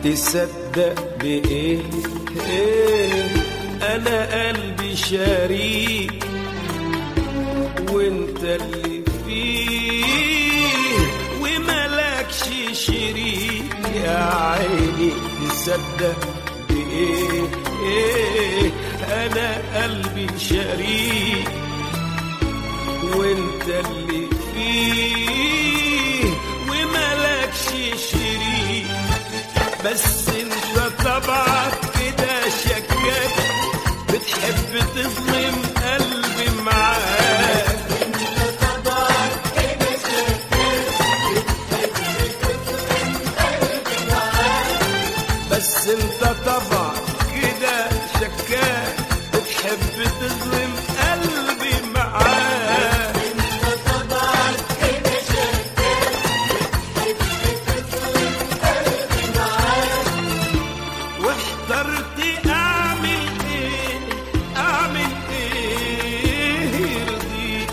تصدق بإيه إيه أنا قلبي شريك وانت اللي فيه وملكش شريك يا عيني تصدق بإيه إيه أنا قلبي شريك وانت اللي فيه وملكش شريك بس انت طبعك كده شكاك بتحب تظلم قلبي معاك بس انت طبعك كده شكاك بتحب تظلم قلبي معاك واحترت اعمل ايه اعمل ايه يرضيك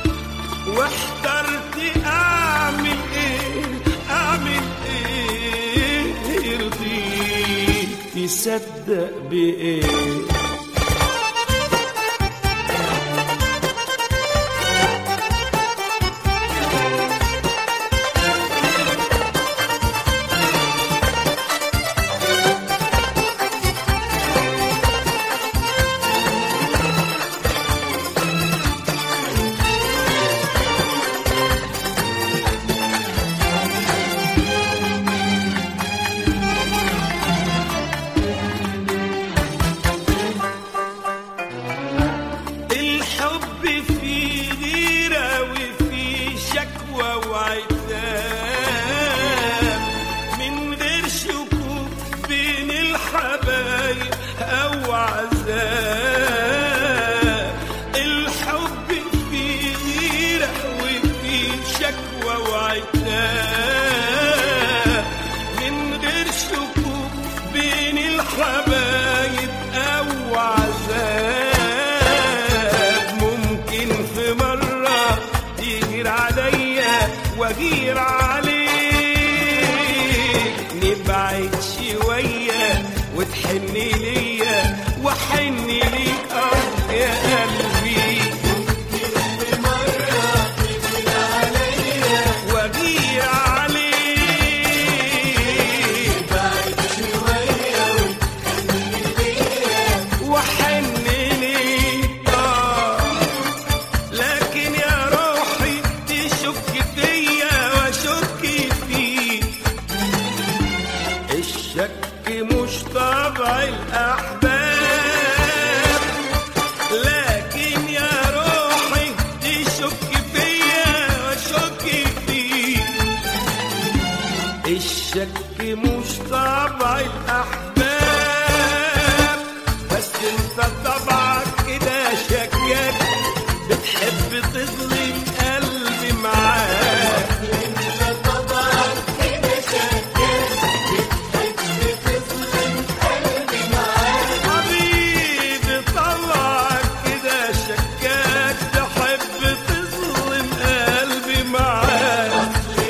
واحترت اعمل ايه اعمل ايه يرضيك تصدق بايه الحب فيه غيرة وفيه شكوى وعتاب من غير شكوك بين الحبايب أو عذاب الحب فيه غيرة وفيه شكوى وعتاب من غير شكوك بين الحبايب أو عذاب ممكن في مرة تغير عليا وأغير عليك نبعد شوية وتحن ليا وحن ليك اه يا قلبي وأغير عليك وحنني آه لكن يا روحي تشك فيا واشك فيك الشك مش طبع الاحباب لكن يا روحي تشك فيا واشك فيك الشك مش طبع الاحباب بس انت طبعك كده شكاك بتحب تظلم قلبي معاك حبيبي طلعك كده شكاك تحب تظلم قلبي معاك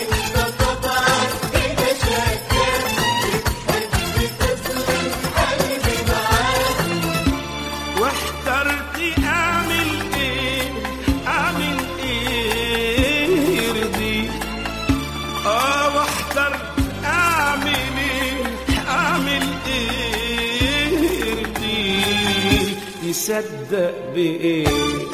واحترت اعمل ايه اعمل ايه يرضيك اه واحترت اعمل ايه اعمل ايه يرضيك تصدق بايه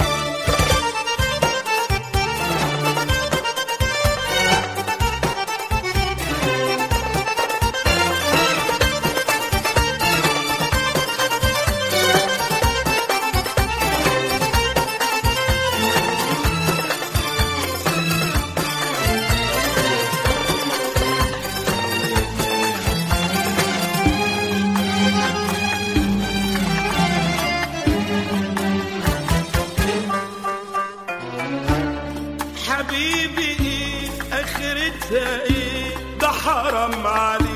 حبيبي ايه اخرتها ايه ده حرام عليك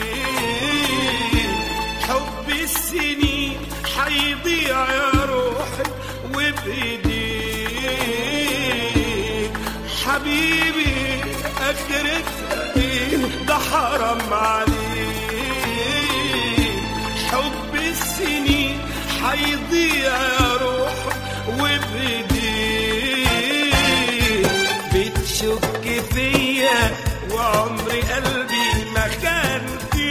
حب السنين حيضيع يا روحي وبايديك حبيبي اخرتها ايه ده حرام عليك حب السنين حيضيع يا روح وبديك بتشك فيا وعمري قلبي ما كان في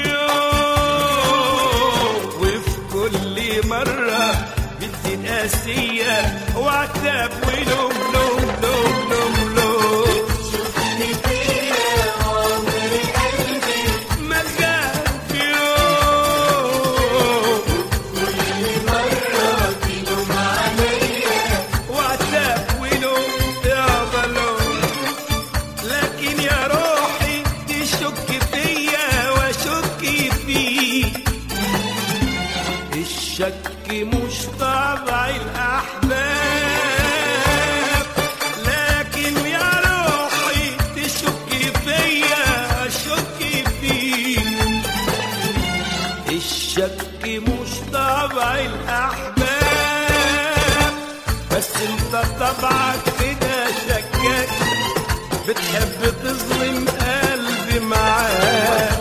يوم وفي كل مرة بدي قاسية وعتاب ولوم لوم لوم لوم لوم ما كان في يوم وعتاب ولوم يا بلوم لكن يا روحي تشك فيا واشك فيك الشك مش طبع الاحباب لكن يا روحي تشك فيا اشك فيك الشك مش طبع الاحباب بس انت طبعك كده شكاك بتحب تظلم قلبي معاك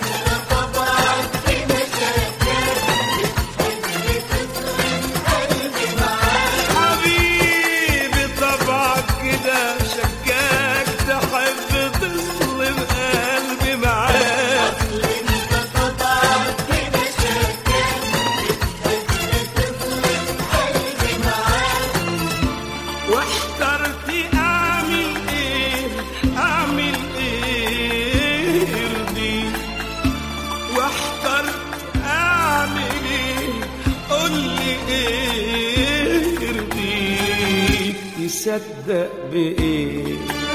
حبيبي طبعك كده شكاك تحب تظلم قلبي معاك واحترت اعمل ايه اعمل ايه يرضيك واحترت اعمل ايه قول لي ايه يرضيك تصدق بايه